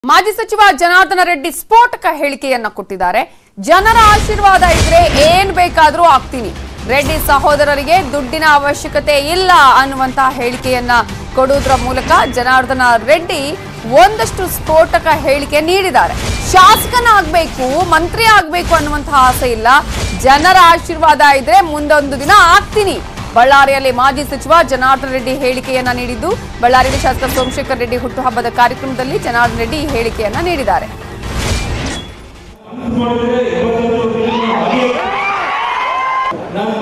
ಮಾಜಿ ಸಚಿವ ಜನಾರ್ದನ ರೆಡ್ಡಿ ಸ್ಫೋಟಕ ಹೇಳಿಕೆಯನ್ನ ಕೊಟ್ಟಿದ್ದಾರೆ ಜನರ ಆಶೀರ್ವಾದ ಇದ್ರೆ ಏನ್ ಬೇಕಾದ್ರೂ ಆಗ್ತೀನಿ ರೆಡ್ಡಿ ಸಹೋದರರಿಗೆ ದುಡ್ಡಿನ ಅವಶ್ಯಕತೆ ಇಲ್ಲ ಅನ್ನುವಂತಹ ಹೇಳಿಕೆಯನ್ನ ಕೊಡುವುದರ ಮೂಲಕ ಜನಾರ್ದನ ರೆಡ್ಡಿ ಒಂದಷ್ಟು ಸ್ಫೋಟಕ ಹೇಳಿಕೆ ನೀಡಿದ್ದಾರೆ ಶಾಸಕನಾಗ್ಬೇಕು ಮಂತ್ರಿ ಆಗ್ಬೇಕು ಅನ್ನುವಂತಹ ಆಸೆ ಇಲ್ಲ ಜನರ ಆಶೀರ್ವಾದ ಇದ್ರೆ ಮುಂದೊಂದು ದಿನ ಆಗ್ತೀನಿ ಬಳ್ಳಾರಿಯಲ್ಲಿ ಮಾಜಿ ಸಚಿವ ಜನಾರ್ದನ ರೆಡ್ಡಿ ಹೇಳಿಕೆಯನ್ನ ನೀಡಿದ್ದು ಬಳ್ಳಾರಿಯಲ್ಲಿ ಶಾಸಕ ಸೋಮಶೇಖರ್ ರೆಡ್ಡಿ ಹುಟ್ಟುಹಬ್ಬದ ಕಾರ್ಯಕ್ರಮದಲ್ಲಿ ಜನಾರ್ದನ ರೆಡ್ಡಿ ಈ ಹೇಳಿಕೆಯನ್ನ ನೀಡಿದ್ದಾರೆ ನಮ್ಮ